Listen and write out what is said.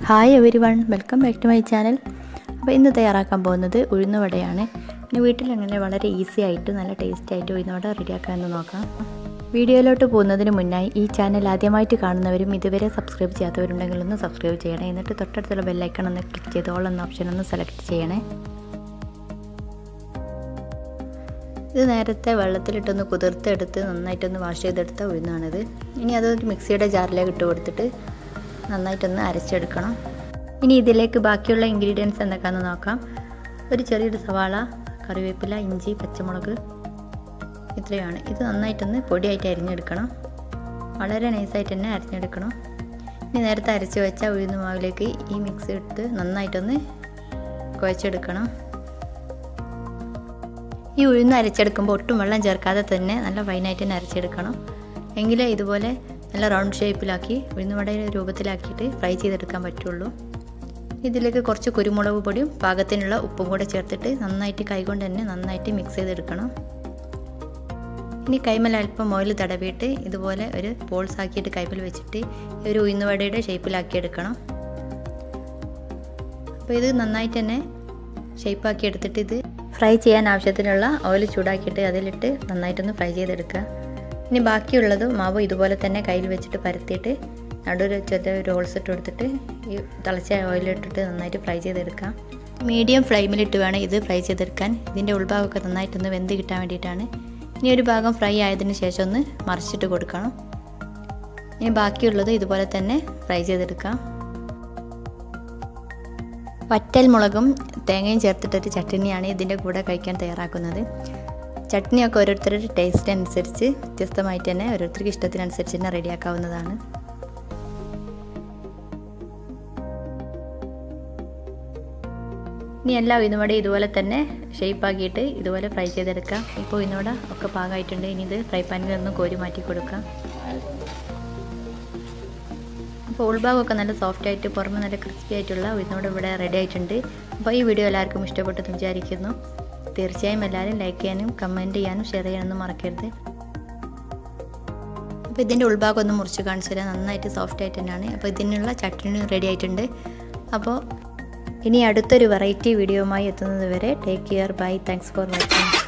hi everyone welcome back to my channel അപ്പോൾ ഇന്ന് തയ്യാറാക്കാൻ പോകുന്നത് ഉഴുന്നുവടയാണ് ഇനി വീട്ടിൽ അങ്ങനെ വളരെ ഈസി ആയിട്ട് നല്ല ടേസ്റ്റി ആയിട്ട് ഉഴുന്നുവട റെഡിയാക്കാമെന്ന് നോക്കാം വീഡിയോയിലോട്ട് പോകുന്നതിന് മുന്നായി ഈ ചാനൽ ആദ്യമായിട്ട് കാണുന്നവരും ഇതുവരെ സബ്സ്ക്രൈബ് ചെയ്യാത്തവരുണ്ടെങ്കിൽ ഒന്ന് സബ്സ്ക്രൈബ് ചെയ്യണേ എന്നിട്ട് തൊട്ടടുത്തുള്ള ബെല്ലൈക്കൺ ഒന്ന് ക്ലിക്ക് ചെയ്ത് ഓൾ എന്ന ഓപ്ഷൻ ഒന്ന് സെലക്ട് ചെയ്യണേ ഇത് നേരത്തെ വെള്ളത്തിലിട്ടൊന്ന് കുതിർത്തെടുത്ത് നന്നായിട്ടൊന്ന് വാഷ് ചെയ്തെടുത്ത ഉഴുന്നാണിത് ഇനി അതൊരു മിക്സിയുടെ ജാറിലേക്ക് ഇട്ട് കൊടുത്തിട്ട് നന്നായിട്ടൊന്ന് അരച്ചെടുക്കണം ഇനി ഇതിലേക്ക് ബാക്കിയുള്ള ഇൻഗ്രീഡിയൻസ് എന്തൊക്കെയാണെന്ന് നോക്കാം ഒരു ചെറിയൊരു സവാള കറിവേപ്പില ഇഞ്ചി പച്ചമുളക് ഇത്രയാണ് ഇത് നന്നായിട്ടൊന്ന് പൊടിയായിട്ട് അരിഞ്ഞെടുക്കണം വളരെ നൈസായിട്ട് തന്നെ അരിഞ്ഞെടുക്കണം ഇനി നേരത്തെ അരച്ച് വെച്ച ഉഴുന്ന് മാവിലേക്ക് ഈ മിക്സ് ഇട്ട് നന്നായിട്ടൊന്ന് കുഴച്ചെടുക്കണം ഈ ഉഴുന്ന് അരച്ചെടുക്കുമ്പോൾ ഒട്ടും വെള്ളം ചേർക്കാതെ തന്നെ നല്ല ഫൈനായിട്ട് തന്നെ അരച്ചെടുക്കണം എങ്കിലേ ഇതുപോലെ നല്ല റൗണ്ട് ഷേപ്പിലാക്കി ഉഴുന്നുവടയുടെ രൂപത്തിലാക്കിയിട്ട് ഫ്രൈ ചെയ്തെടുക്കാൻ പറ്റുള്ളൂ ഇതിലേക്ക് കുറച്ച് കുരുമുളക് പൊടിയും പാകത്തിനുള്ള ഉപ്പും കൂടെ ചേർത്തിട്ട് നന്നായിട്ട് കൈകൊണ്ട് തന്നെ നന്നായിട്ട് മിക്സ് ചെയ്തെടുക്കണം ഇനി കൈമൽ അല്പം ഓയിൽ തടവിയിട്ട് ഇതുപോലെ ഒരു ബോൾസ് ആക്കിയിട്ട് കൈപ്പിൽ വെച്ചിട്ട് ഒരു ഉഴുന്നുവടയുടെ ഷേപ്പിലാക്കി എടുക്കണം അപ്പോൾ ഇത് നന്നായിട്ട് തന്നെ ഷേപ്പാക്കി എടുത്തിട്ട് ഇത് ഫ്രൈ ചെയ്യാൻ ആവശ്യത്തിനുള്ള ഓയിൽ ചൂടാക്കിയിട്ട് അതിലിട്ട് നന്നായിട്ടൊന്ന് ഫ്രൈ ചെയ്തെടുക്കുക ഇനി ബാക്കിയുള്ളത് മാവ് ഇതുപോലെ തന്നെ കയ്യിൽ വെച്ചിട്ട് പരത്തിയിട്ട് നടുവിൽ ചെറിയ ഒരു ഹോൾസ് ഇട്ട് കൊടുത്തിട്ട് ഈ തിളച്ച ഓയിലിട്ടിട്ട് നന്നായിട്ട് ഫ്രൈ ചെയ്തെടുക്കാം മീഡിയം ഫ്ലെയിമിലിട്ട് വേണം ഇത് ഫ്രൈ ചെയ്തെടുക്കാൻ ഇതിൻ്റെ ഉൾഭാഗമൊക്കെ നന്നായിട്ടൊന്ന് വെന്ത് കിട്ടാൻ വേണ്ടിയിട്ടാണ് ഇനി ഒരു ഭാഗം ഫ്രൈ ആയതിനു ശേഷം ഒന്ന് മറിച്ചിട്ട് കൊടുക്കണം ഇനി ബാക്കിയുള്ളത് ഇതുപോലെ തന്നെ ഫ്രൈ ചെയ്തെടുക്കാം വറ്റൽ മുളകും തേങ്ങയും ചേർത്തിട്ടൊരു ചട്നിയാണ് ഇതിൻ്റെ കൂടെ കഴിക്കാൻ തയ്യാറാക്കുന്നത് ചട്നിയൊക്കെ ഓരോരുത്തരുടെ ടേസ്റ്റ് അനുസരിച്ച് വ്യത്യസ്തമായിട്ട് തന്നെ ഓരോരുത്തർക്ക് ഇഷ്ടത്തിനനുസരിച്ച് തന്നെ റെഡിയാക്കാവുന്നതാണ് ഇനി എല്ലാ ഉഴുന്നുവട ഇതുപോലെ തന്നെ ഷേപ്പാക്കിയിട്ട് ഇതുപോലെ ഫ്രൈ ചെയ്തെടുക്കാം ഇപ്പോൾ ഉഴുന്നുവട ഒക്കെ പാകമായിട്ടുണ്ട് ഇനി ഇത് ഫ്രൈ പാനിൽ ഒന്ന് കോരി മാറ്റി കൊടുക്കാം അപ്പോൾ ഉൾഭാഗമൊക്കെ നല്ല സോഫ്റ്റ് ആയിട്ട് പുറമെ നല്ല ക്രിസ്പി ആയിട്ടുള്ള ഉഴുന്നോട് ഇവിടെ റെഡി ആയിട്ടുണ്ട് അപ്പോൾ ഈ വീഡിയോ എല്ലാവർക്കും ഇഷ്ടപ്പെട്ടെന്ന് വിചാരിക്കുന്നു തീർച്ചയായും എല്ലാവരും ലൈക്ക് ചെയ്യാനും കമൻറ്റ് ചെയ്യാനും ഷെയർ ചെയ്യാനൊന്നും മറക്കരുത് അപ്പോൾ ഇതിൻ്റെ ഉൾഭാഗം ഒന്ന് മുറിച്ച് കാണിച്ചു തരാം നന്നായിട്ട് സോഫ്റ്റ് ആയിട്ട് തന്നെയാണ് അപ്പോൾ ഇതിനുള്ള ചട്നി റെഡി ആയിട്ടുണ്ട് അപ്പോൾ ഇനി അടുത്തൊരു വെറൈറ്റി വീഡിയോയുമായി എത്തുന്നത് വരെ take care bye thanks for watching